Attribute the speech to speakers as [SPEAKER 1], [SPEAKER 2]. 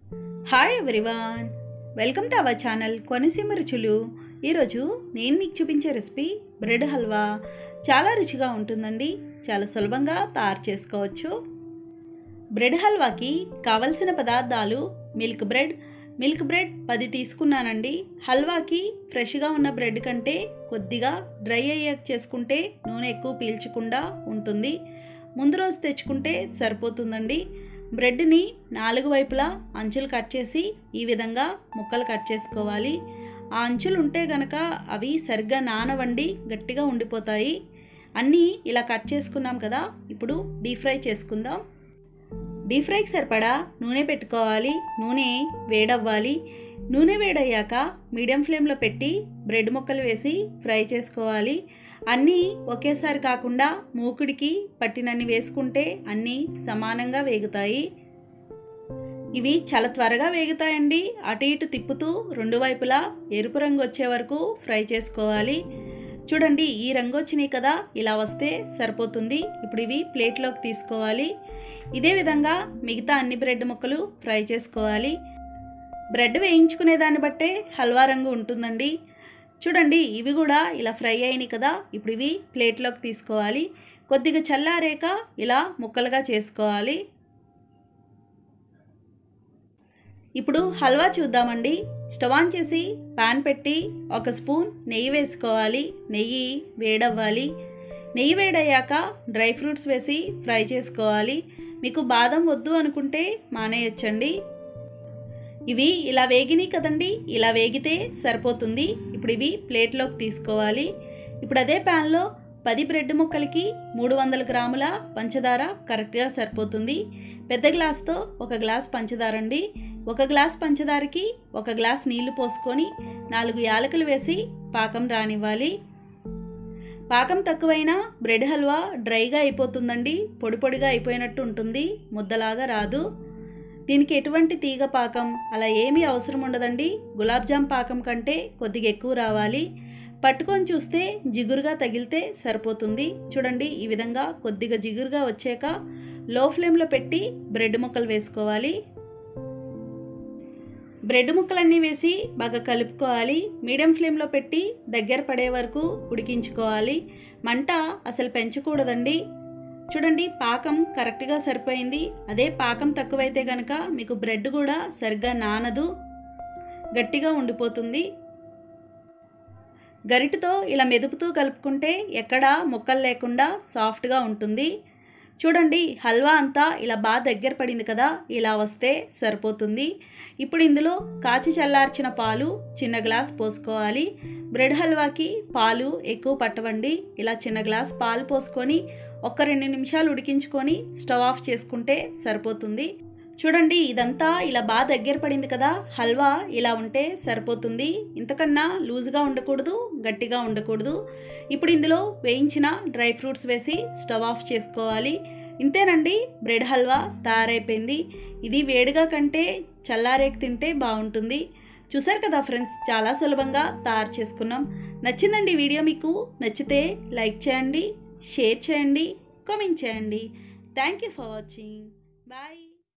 [SPEAKER 1] hi everyone welcome to our channel Konaseema రుచులు ఈరోజు నేను మీకు చూపించే రెసిపీ బ్రెడ్ హల్వా చాలా రుచిగా ఉంటుందండి చాలా సులభంగా తయారు చేసుకోవచ్చు బ్రెడ్ హల్వాకి కావలసిన పదార్థాలు మిల్క్ బ్రెడ్ మిల్క్ బ్రెడ్ పది తీసుకున్నానండి హల్వాకి ఫ్రెష్గా ఉన్న బ్రెడ్ కంటే కొద్దిగా డ్రై అయ్యాక చేసుకుంటే నూనె ఎక్కువ పీల్చకుండా ఉంటుంది ముందు రోజు తెచ్చుకుంటే సరిపోతుందండి బ్రెడ్ని నాలుగు వైపులా అంచులు కట్ చేసి ఈ విధంగా ముక్కలు కట్ చేసుకోవాలి ఆ అంచులు ఉంటే గనక అవి సరిగ్గా నానవండి గట్టిగా ఉండిపోతాయి అన్నీ ఇలా కట్ చేసుకున్నాం కదా ఇప్పుడు డీప్ ఫ్రై చేసుకుందాం డీప్ ఫ్రైకి సరిపడా నూనె పెట్టుకోవాలి నూనె వేడవ్వాలి నూనె వేడయ్యాక మీడియం ఫ్లేమ్లో పెట్టి బ్రెడ్ ముక్కలు వేసి ఫ్రై చేసుకోవాలి అన్నీ ఒకేసారి కాకుండా మూకుడికి పట్టినన్ని వేసుకుంటే అన్నీ సమానంగా వేగుతాయి ఇవి చాలా త్వరగా వేగుతాయండి అటు ఇటు తిప్పుతూ రెండు వైపులా ఎరుపు రంగు వచ్చే వరకు ఫ్రై చేసుకోవాలి చూడండి ఈ రంగు వచ్చినాయి కదా ఇలా వస్తే సరిపోతుంది ఇప్పుడు ఇవి ప్లేట్లోకి తీసుకోవాలి ఇదే విధంగా మిగతా అన్ని బ్రెడ్ ముక్కలు ఫ్రై చేసుకోవాలి బ్రెడ్ వేయించుకునే దాన్ని బట్టే హల్వా రంగు ఉంటుందండి చూడండి ఇవి కూడా ఇలా ఫ్రై అయినాయి కదా ఇప్పుడు ఇవి ప్లేట్లోకి తీసుకోవాలి కొద్దిగా చల్లారేక ఇలా ముక్కలుగా చేసుకోవాలి ఇప్పుడు హల్వా చూద్దామండి స్టవ్ ఆన్ చేసి పాన్ పెట్టి ఒక స్పూన్ నెయ్యి వేసుకోవాలి నెయ్యి వేడవ్వాలి నెయ్యి వేడయ్యాక డ్రై ఫ్రూట్స్ వేసి ఫ్రై చేసుకోవాలి మీకు బాదం వద్దు అనుకుంటే మానేయొచ్చండి ఇవి ఇలా వేగినాయి కదండి ఇలా వేగితే సరిపోతుంది ఇప్పుడు ఇవి ప్లేట్లోకి తీసుకోవాలి ఇప్పుడు అదే ప్యాన్లో పది బ్రెడ్ ముక్కలకి మూడు వందల గ్రాముల పంచదార కరెక్ట్గా సరిపోతుంది పెద్ద గ్లాస్తో ఒక గ్లాస్ పంచదార అండి ఒక గ్లాస్ పంచదారకి ఒక గ్లాస్ నీళ్లు పోసుకొని నాలుగు యాలకులు వేసి పాకం రానివ్వాలి పాకం తక్కువైనా బ్రెడ్ హల్వా డ్రైగా అయిపోతుందండి పొడి పొడిగా అయిపోయినట్టు ఉంటుంది ముద్దలాగా రాదు దీనికి ఎటువంటి తీగ పాకం అలా ఏమీ అవసరం ఉండదండి గులాబ్ జామ్ పాకం కంటే కొద్దిగా ఎక్కువ రావాలి పట్టుకొని చూస్తే జిగురుగా తగిలితే సరిపోతుంది చూడండి ఈ విధంగా కొద్దిగా జిగురుగా వచ్చాక లో ఫ్లేమ్లో పెట్టి బ్రెడ్ ముక్కలు వేసుకోవాలి బ్రెడ్ ముక్కలన్నీ వేసి బాగా కలుపుకోవాలి మీడియం ఫ్లేమ్లో పెట్టి దగ్గర పడే వరకు ఉడికించుకోవాలి మంట అసలు పెంచకూడదండి చూడండి పాకం కరెక్ట్గా సరిపోయింది అదే పాకం తక్కువైతే కనుక మీకు బ్రెడ్ కూడా సరిగ్గా నానదు గట్టిగా ఉండిపోతుంది గరిటతో ఇలా మెదుపుతూ కలుపుకుంటే ఎక్కడా ముక్కలు లేకుండా సాఫ్ట్గా ఉంటుంది చూడండి హల్వా అంతా ఇలా బాగా దగ్గర పడింది కదా ఇలా వస్తే సరిపోతుంది ఇప్పుడు ఇందులో కాచి చల్లార్చిన పాలు చిన్న గ్లాస్ పోసుకోవాలి బ్రెడ్ హల్వాకి పాలు ఎక్కువ పట్టవండి ఇలా చిన్న గ్లాస్ పాలు పోసుకొని ఒక రెండు నిమిషాలు ఉడికించుకొని స్టవ్ ఆఫ్ చేసుకుంటే సరిపోతుంది చూడండి ఇదంతా ఇలా బాగా దగ్గర పడింది కదా హల్వా ఇలా ఉంటే సరిపోతుంది ఇంతకన్నా లూజ్గా ఉండకూడదు గట్టిగా ఉండకూడదు ఇప్పుడు ఇందులో వేయించిన డ్రై ఫ్రూట్స్ వేసి స్టవ్ ఆఫ్ చేసుకోవాలి ఇంతేనండి బ్రెడ్ హల్వా తయారైపోయింది ఇది వేడిగా కంటే చల్లారేకి తింటే బాగుంటుంది చూసారు కదా ఫ్రెండ్స్ చాలా సులభంగా తయారు చేసుకున్నాం నచ్చిందండి వీడియో మీకు నచ్చితే లైక్ చేయండి షేర్ చేయండి కామెంట్ చేయండి thank you for watching bye